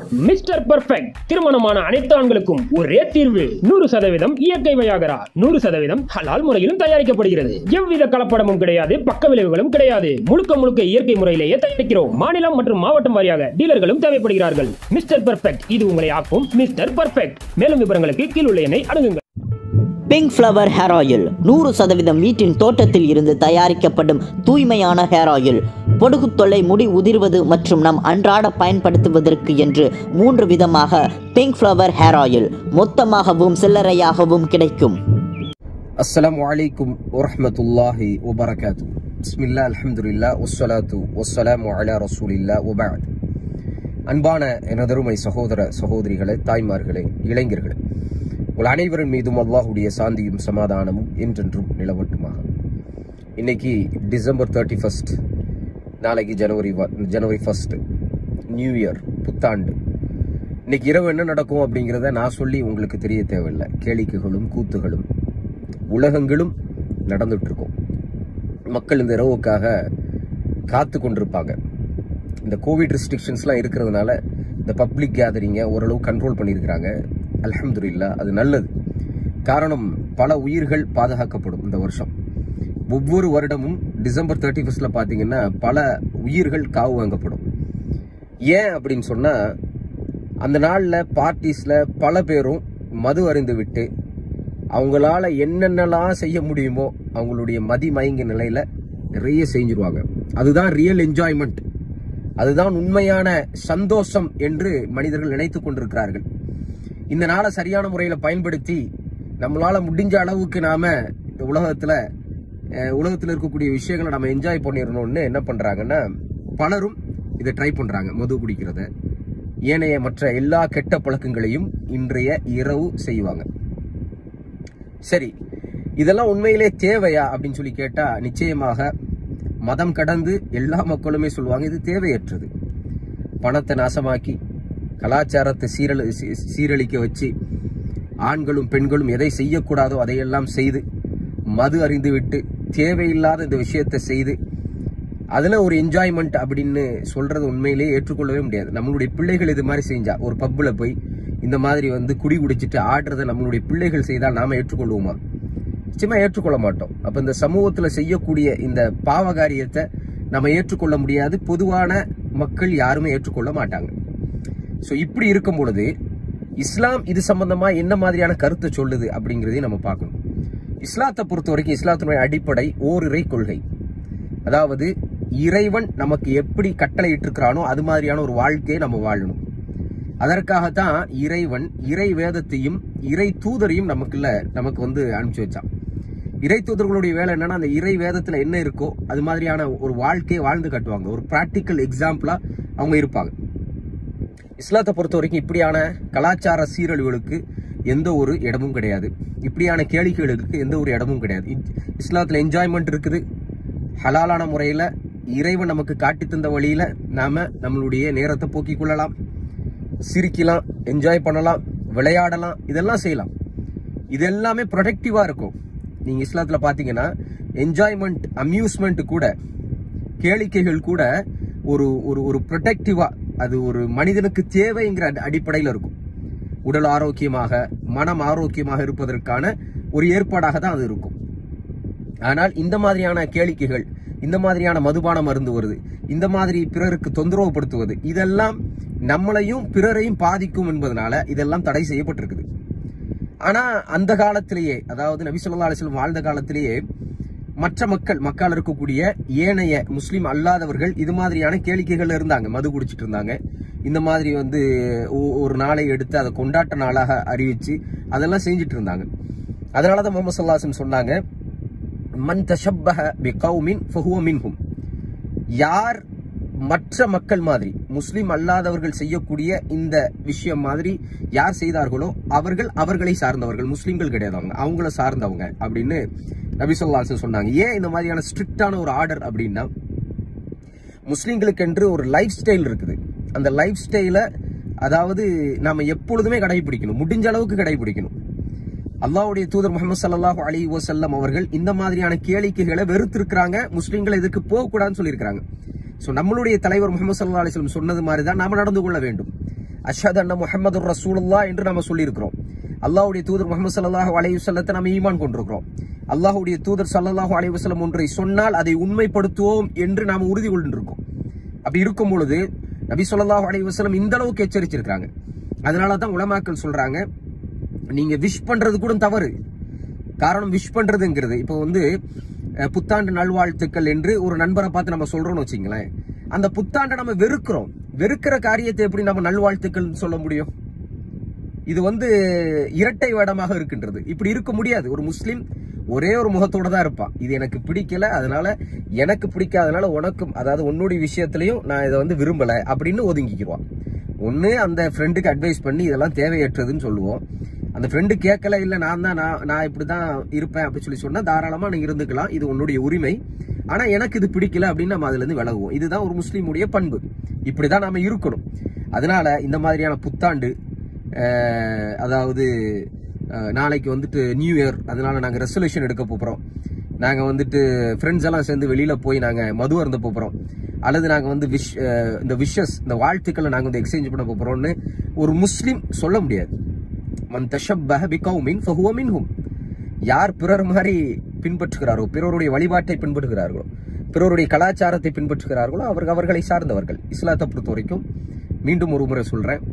mister perfect திருமணமான அனைத்து ஆண்களுக்கும் ஒரே தீர்வு நூறு சதவீதம் இயற்கை வயாகரா நூறு சதவீதம் ஹலால் முறையிலும் தயாரிக்கப்படுகிறது எவ்வித கலப்படமும் கிடையாது பக்க விளைவுகளும் கிடையாது முழுக்க முழுக்க இயற்கை முறையிலேயே தயாரிக்கிறோம் மாநிலம் மற்றும் மாவட்டம் வாரியாக டீலர்களும் தேவைப்படுகிறார்கள் மிஸ்டர் பர்ஃபெக்ட் இது உங்களை ஆக்கும் மிஸ்டர் பர்ஃபெக்ட் மேலும் விவரங்களுக்கு கீழுள்ள எண்ணை அணுகுங்கள் பிங்க் ஃப்ளவர் ஹேர் ஆயில் நூறு சதவீதம் வீட்டின் தோட்டத்தில் இருந்து தயாரிக்கப்படும் தூய்மையான ஹேர் ஆயில் பொடுகு தொல்லை முடி உதிர்வது மற்றும் நம் அன்றாட பயன்படுத்துவதற்கு என்று மூன்று விதமாக பிங்க் ஃப்ளவர் ஹேர் ஆயில் மொத்தமாகவும் சில்லறையாகவும் கிடைக்கும் السلام عليكم ورحمة الله وبركاته بسم الله الحمد لله والصلاة والسلام على رسول الله وبعد அன்பான எனதருமை சகோதர சகோதரிகளே தாய்மார்களே இளைஞர்களே உங்கள் அனைவரின் மீதும் அல்லாஹுடைய சாந்தியும் சமாதானமும் என்றென்றும் நிலவட்டுமாக இன்னைக்கு டிசம்பர் தேர்ட்டி ஃபர்ஸ்ட் நாளைக்கு ஜனவரி வ- ஜனவரி ஃபர்ஸ்ட் நியூ இயர் புத்தாண்டு இன்னைக்கு இரவு என்ன நடக்கும் அப்படிங்கிறத நான் சொல்லி உங்களுக்கு தெரிய தேவையில்லை கேளிக்கைகளும் கூத்துகளும் உலகங்களும் நடந்துட்டு இருக்கும் மக்கள் இந்த இரவுக்காக காத்து கொண்டிருப்பாங்க இந்த கோவிட் ரெஸ்ட்ரிக்ஷன்ஸ்லாம் இருக்கிறதுனால இந்த பப்ளிக் கேதரிங்கை ஓரளவு கண்ட்ரோல் பண்ணியிருக்கிறாங்க அல்ஹம்துலில்லா அது நல்லது காரணம் பல உயிர்கள் பாதுகாக்கப்படும் இந்த வருஷம் ஒவ்வொரு வருடமும் டிசம்பர் தேர்ட்டி ஃபர்ஸ்ட்ல பார்த்தீங்கன்னா பல உயிர்கள் காவு வாங்கப்படும் ஏன் அப்படின்னு சொன்னா அந்த நாள்ல பார்ட்டிஸ்ல பல பேரும் மது அருந்து விட்டு அவங்களால என்னென்னலாம் செய்ய முடியுமோ அவங்களுடைய மதி மயங்க நிலையில நிறைய செஞ்சிருவாங்க அதுதான் ரியல் என்ஜாய்மெண்ட் அதுதான் உண்மையான சந்தோஷம் என்று மனிதர்கள் நினைத்துக் கொண்டிருக்கிறார்கள் இந்த நாளை சரியான முறையில பயன்படுத்தி நம்மளால முடிஞ்ச அளவுக்கு நாம இந்த உலகத்துல அஹ், உலகத்துல இருக்கக்கூடிய விஷயங்களை நம்ம என்ஜாய் பண்ணிடணும்னு என்ன பண்றாங்கன்னா பலரும் இதை ட்ரை பண்றாங்க மது குடிக்கிறத ஏனைய மற்ற எல்லா கெட்ட பழக்கங்களையும் இன்றைய இரவு செய்வாங்க சரி இதெல்லாம் உண்மையிலே தேவையா அப்படின்னு சொல்லி கேட்டா நிச்சயமாக மதம் கடந்து எல்லா மக்களுமே சொல்லுவாங்க இது தேவையற்றது பணத்தை நாசமாக்கி கலாச்சாரத்தை சீரழி சீ- சீரழிக்க வச்சு ஆண்களும் பெண்களும் எதை செய்யக்கூடாதோ அதையெல்லாம் செய்து மது அறிந்து விட்டு தேவையில்லாத இந்த விஷயத்தை செய்து அதுல ஒரு என்ஜாய்மெண்ட் அப்படின்னு சொல்றது உண்மையிலேயே ஏற்றுக்கொள்ளவே முடியாது நம்மளுடைய பிள்ளைகள் இது மாதிரி செஞ்சா ஒரு பப்ல போய் இந்த மாதிரி வந்து குடி குடிச்சிட்டு ஆடுறதை நம்மளுடைய பிள்ளைகள் செய்தால் நாம ஏற்றுக்கொள்வோமா நிச்சயமா ஏற்றுக்கொள்ள மாட்டோம் அப்ப இந்த சமூகத்துல செய்யக்கூடிய இந்த பாவ காரியத்தை நம்ம ஏற்றுக்கொள்ள முடியாது பொதுவான மக்கள் யாருமே ஏற்றுக்கொள்ள மாட்டாங்க சோ இப்படி இருக்கும் பொழுது இஸ்லாம் இது சம்பந்தமா என்ன மாதிரியான கருத்தை சொல்லுது அப்படிங்கறதையும் நம்ம பார்க்கணும் இஸ்லாத்தை பொறுத்த வரைக்கும் இஸ்லாத்தினுடைய அடிப்படை ஓரிரை கொள்கை அதாவது இறைவன் நமக்கு எப்படி கட்டளை இட்டிருக்கிறானோ அது மாதிரியான ஒரு வாழ்க்கையை நம்ம வாழணும் அதற்காகத்தான் இறைவன் இறை வேதத்தையும் இறை தூதரையும் நமக்குள்ள நமக்கு வந்து அனுப்பிச்சு வச்சான் இறை தூதர்களுடைய வேலை என்னன்னா அந்த இறை வேதத்துல என்ன இருக்கோ அது மாதிரியான ஒரு வாழ்க்கையை வாழ்ந்து காட்டுவாங்க ஒரு பிராக்டிக்கல் எக்ஸாம்பிளா அவங்க இருப்பாங்க இஸ்லாத்தை பொறுத்த வரைக்கும் இப்படியான கலாச்சார சீரழிவுகளுக்கு எந்த ஒரு இடமும் கிடையாது இப்படியான கேளிக்கைகளுக்கு எந்த ஒரு இடமும் கிடையாது இ- இஸ்லாத்துல என்ஜாய்மெண்ட் இருக்குது ஹலாலான முறையில இறைவன் நமக்கு காட்டி தந்த வழியில நாம நம்மளுடைய நேரத்தை போக்கிக் கொள்ளலாம் சிரிக்கலாம் என்ஜாய் பண்ணலாம் விளையாடலாம் இதெல்லாம் செய்யலாம் இது எல்லாமே ப்ரொடக்டிவா இருக்கும் நீங்க இஸ்லாத்துல பாத்தீங்கன்னா என்ஜாய்மெண்ட் அம்யூஸ்மெண்ட் கூட கேளிக்கைகள் கூட ஒரு ஒரு ஒரு ப்ரொடெக்டிவா அது ஒரு மனிதனுக்கு தேவைங்கிற அடி- அடிப்படையில் இருக்கும் உடல் ஆரோக்கியமாக மனம் ஆரோக்கியமாக இருப்பதற்கான ஒரு ஏற்பாடாக தான் அது இருக்கும் ஆனால் இந்த மாதிரியான கேளிக்கைகள் இந்த மாதிரியான மதுபானம் மருந்து வருது இந்த மாதிரி பிறருக்கு தொந்தரவுப்படுத்துவது இதெல்லாம் நம்மளையும் பிறரையும் பாதிக்கும் என்பதனால இதெல்லாம் தடை செய்யப்பட்டிருக்குது ஆனா அந்த காலத்திலேயே அதாவது நபி ஸல்லல்லாஹு அலைஹி வஸல்லம் வாழ்ந்த காலத்திலேயே மற்ற மக்கள் மக்கள் இருக்கக்கூடிய ஏனைய முஸ்லிம் அல்லாதவர்கள் இது மாதிரியான கேளிக்கைகள் இருந்தாங்க மது குடிச்சிட்டு இருந்தாங்க இந்த மாதிரி வந்து ஒ- ஒரு நாளை எடுத்து அதை கொண்டாட்ட நாளாக அறிவிச்சு அதெல்லாம் செஞ்சுட்டு இருந்தாங்க அதனாலதான் முகமது சல்லாசன் சொன்னாங்க மன் தஷப்பஹ பி கௌமின் ஃபஹுவ மின்ஹும் யார் மற்ற மக்கள் மாதிரி முஸ்லிம் அல்லாதவர்கள் செய்யக்கூடிய இந்த விஷயம் மாதிரி யார் செய்தார்களோ அவர்கள் அவர்களை சார்ந்தவர்கள் முஸ்லிம்கள் கிடையாது அவங்க அவங்கள சார்ந்தவங்க அப்படின்னு நபி ஸல்லல்லாஹு அலைஹி வஸல்லம் சொன்னாங்க ஏன் இந்த மாதிரியான ஸ்ட்ரிக்டான ஒரு ஆர்டர் அப்படின்னா முஸ்லிம்களுக்கு என்று ஒரு லைஃப் ஸ்டைல் இருக்குது அந்த லைஃப் ஸ்டைலை அதாவது நாம எப்பொழுதுமே கடைபிடிக்கணும் முடிஞ்ச அளவுக்கு கடைபிடிக்கணும் அல்லாஹ்வுடைய தூதர் முகமது ஸல்லல்லாஹு அலைஹி வஸல்லம் அவர்கள் இந்த மாதிரியான கேளிக்கைகளை வெறுத்திருக்கிறாங்க முஸ்லிம்கள் இதுக்கு போகக்கூடாதுன்னு சொல்லியிருக்கிறாங்க ஸோ நம்மளுடைய தலைவர் முகமது சல்லா அலிஸ்லம் சொன்னது மாதிரி தான் நாம நடந்து கொள்ள வேண்டும் அஷத் அண்ணா முஹம்மது ரசூலுல்லா என்று நாம சொல்லியிருக்கிறோம் அல்லாஹ்வுடைய தூதர் முகமது ஸல்லல்லாஹு அலைஹி வஸல்லத்தை நாம ஈமான் கொண்டிருக்கிறோம் அல்லாஹ்வுடைய தூதர் ஸல்லல்லாஹு அலைஹி வஸல்லம் ஒன்றை சொன்னால் அதை உண்மைப்படுத்துவோம் என்று நாம உறுதி கொண்டிருக்கோம் அப்படி இருக்கும் பொழுது நபி ஸல்லல்லாஹு அலைஹி வஸல்லம் இந்த அளவுக்கு எச்சரிச்சிருக்காங்க அதனால தான் உலமாக்கள் சொல்றாங்க நீங்க விஷ் பண்றது கூட தவறு காரணம் விஷ் பண்றதுங்கிறது இப்போ வந்து அஹ், புத்தாண்டு நல்வாழ்த்துக்கள் என்று ஒரு நண்பரை பார்த்து நம்ம சொல்றோம்னு வச்சுங்களேன் அந்த புத்தாண்டை நம்ம வெறுக்கிறோம் வெறுக்கிற காரியத்தை எப்படி நம்ம நல்வாழ்த்துக்கள் சொல்ல முடியும் இது வந்து இரட்டை வேடமாக இருக்கின்றது இப்படி இருக்க முடியாது ஒரு முஸ்லிம் ஒரே ஒரு முகத்தோட தான் இருப்பான் இது எனக்கு பிடிக்கல அதனால எனக்கு பிடிக்காதனால உனக்கும் அதாவது உன்னுடைய விஷயத்திலையும் நான் இதை வந்து விரும்பல அப்படின்னு ஒதுங்கிக்குவான் ஒன்று அந்த ஃப்ரெண்டுக்கு அட்வைஸ் பண்ணி இதெல்லாம் தேவையற்றதுன்னு சொல்லுவோம் அந்த ஃப்ரெண்டு கேட்கல இல்லை நான் தான் நான் நான் இப்படி தான் இருப்பேன் அப்படின்னு சொல்லி சொன்னால் தாராளமாக நீ இருந்துக்கலாம் இது உன்னுடைய உரிமை ஆனால் எனக்கு இது பிடிக்கல அப்படின்னு நம்ம அதுலேருந்து விலகுவோம் இதுதான் ஒரு முஸ்லீமுடைய பண்பு இப்படி தான் நாம இருக்கணும் அதனால இந்த மாதிரியான புத்தாண்டு அஹ், அதாவது அஹ், நாளைக்கு வந்துட்டு நியூ இயர் அதனால நாங்கள் ரெசல்யூஷன் எடுக்க போகிறோம் நாங்கள் வந்துட்டு ஃப்ரெண்ட்ஸ் எல்லாம் சேர்ந்து வெளியில் போய் நாங்கள் மது அருந்த போகிறோம் அல்லது நாங்கள் வந்து விஷ் அஹ், இந்த விஷஸ் இந்த வாழ்த்துக்களை நாங்கள் வந்து எக்ஸ்சேஞ்ச் பண்ண போகிறோம்னு ஒரு முஸ்லீம் சொல்ல முடியாது மன் தஷப்பஹ பிகௌமின் ஃபஹுவ மின்ஹும் யார் பிறர் மாதிரி பின்பற்றுகிறாரோ பிறருடைய வழிபாட்டை பின்பற்றுகிறார்களோ பிறருடைய கலாச்சாரத்தை பின்பற்றுகிறார்களோ அவர்கள் அவர்களை சார்ந்தவர்கள் இஸ்லாத்தை பொறுத்த வரைக்கும் மீண்டும் ஒரு முறை சொல்றேன்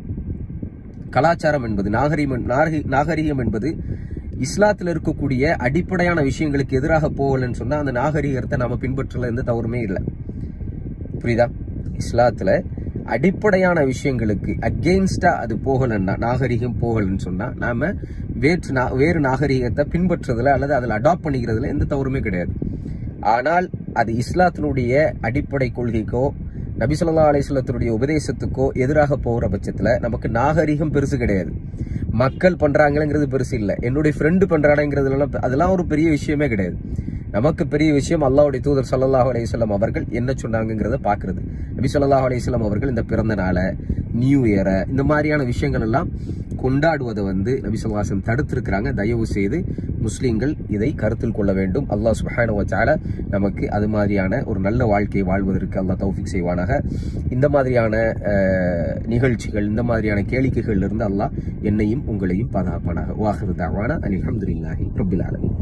கலாச்சாரம் என்பது நாகரிகம் நாகரி- நாகரிகம் என்பது இஸ்லாத்தில் இருக்கக்கூடிய அடிப்படையான விஷயங்களுக்கு எதிராக போகலன்னு சொன்னா அந்த நாகரிகத்தை நாம பின்பற்றல எந்த தவறுமே இல்லை புரியுதா இஸ்லாத்துல அடிப்படையான விஷயங்களுக்கு அகெயின்ஸ்டா அது போகலன்னா நாகரிகம் போகலன்னு சொன்னா நாம வேற்று நா- வேறு நாகரிகத்தை பின்பற்றுறதுல அல்லது அதில் அடாப்ட் பண்ணிக்கிறதுல எந்த தவறுமே கிடையாது ஆனால் அது இஸ்லாத்தினுடைய அடிப்படை கொள்கைக்கோ நபி ஸல்லல்லாஹு அலைஹி வஸல்லத்தினுடைய உபதேசத்துக்கோ எதிராக போகிற பட்சத்துல நமக்கு நாகரிகம் பெருசு கிடையாது மக்கள் பண்றாங்கங்கிறது பெருசு இல்லை என்னுடைய ஃப்ரெண்டு பண்றாங்கிறதுலாம் அதெல்லாம் ஒரு பெரிய விஷயமே கிடையாது நமக்கு பெரிய விஷயம் அல்லாஹ்வுடைய தூதர் ஸல்லல்லாஹு அலைஹி வஸல்லம் அவர்கள் என்ன சொன்னாங்கங்கிறத பார்க்கிறது நபி ஸல்லல்லாஹு அலைஹி வஸல்லம் அவர்கள் இந்த பிறந்த நாளை நியூ இயரை இந்த மாதிரியான விஷயங்கள் எல்லாம் கொண்டாடுவதை வந்து நபி ஸல்லல்லாஹு அலைஹி வஸல்லம் தடுத்திருக்கிறாங்க தயவு செய்து முஸ்லீம்கள் இதை கருத்தில் கொள்ள வேண்டும் அல்லாஹ் சுப்ஹானஹு வ தஆலா நமக்கு அது மாதிரியான ஒரு நல்ல வாழ்க்கையை வாழ்வதற்கு அல்லாஹ் தௌஃபிக் செய்வானாக இந்த மாதிரியான அஹ், நிகழ்ச்சிகள் இந்த மாதிரியான கேளிக்கைகள்ல இருந்து அல்லாஹ் என்னையும் உங்களையும் பாதுகாப்பானாக வாஹிரு தஅவானா அல்ஹம்துலில்லாஹி ரப்பில் ஆலமீன்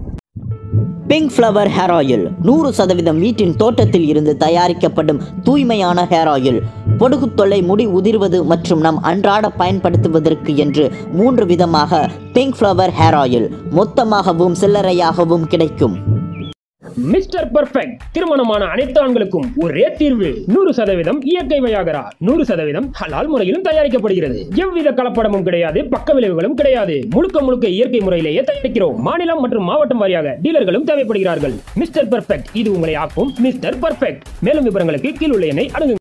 பிங்க் ஃப்ளவர் ஹேர் ஆயில் நூறு சதவீதம் வீட்டின் தோட்டத்தில் இருந்து தயாரிக்கப்படும் தூய்மையான ஹேர் ஆயில் பொடுகு தொல்லை முடி உதிர்வது மற்றும் நம் அன்றாட பயன்படுத்துவதற்கு என்று மூன்று விதமாக பிங்க் ஃப்ளவர் ஹேர் ஆயில் மொத்தமாகவும் சில்லறையாகவும் கிடைக்கும் மிஸ்டர் பர்ஃபெக்ட் திருமணமான அனைத்து ஆண்களுக்கும் ஒரே தீர்வு நூறு சதவீதம் இயற்கை வயாகரா நூறு சதவீதம் ஹலால் முறையிலும் தயாரிக்கப்படுகிறது எவ்வித கலப்படமும் கிடையாது பக்க விளைவுகளும் கிடையாது முழுக்க முழுக்க இயற்கை முறையிலேயே தயாரிக்கிறோம் மாநிலம் மற்றும் மாவட்டம் வாரியாக டீலர்களும் தேவைப்படுகிறார்கள் மிஸ்டர் பர்ஃபெக்ட் இது உங்களை ஆக்கும் மிஸ்டர் பர்ஃபெக்ட் மேலும் விவரங்களுக்கு கீழுள்ள எண்ணை அணுகுங்கள்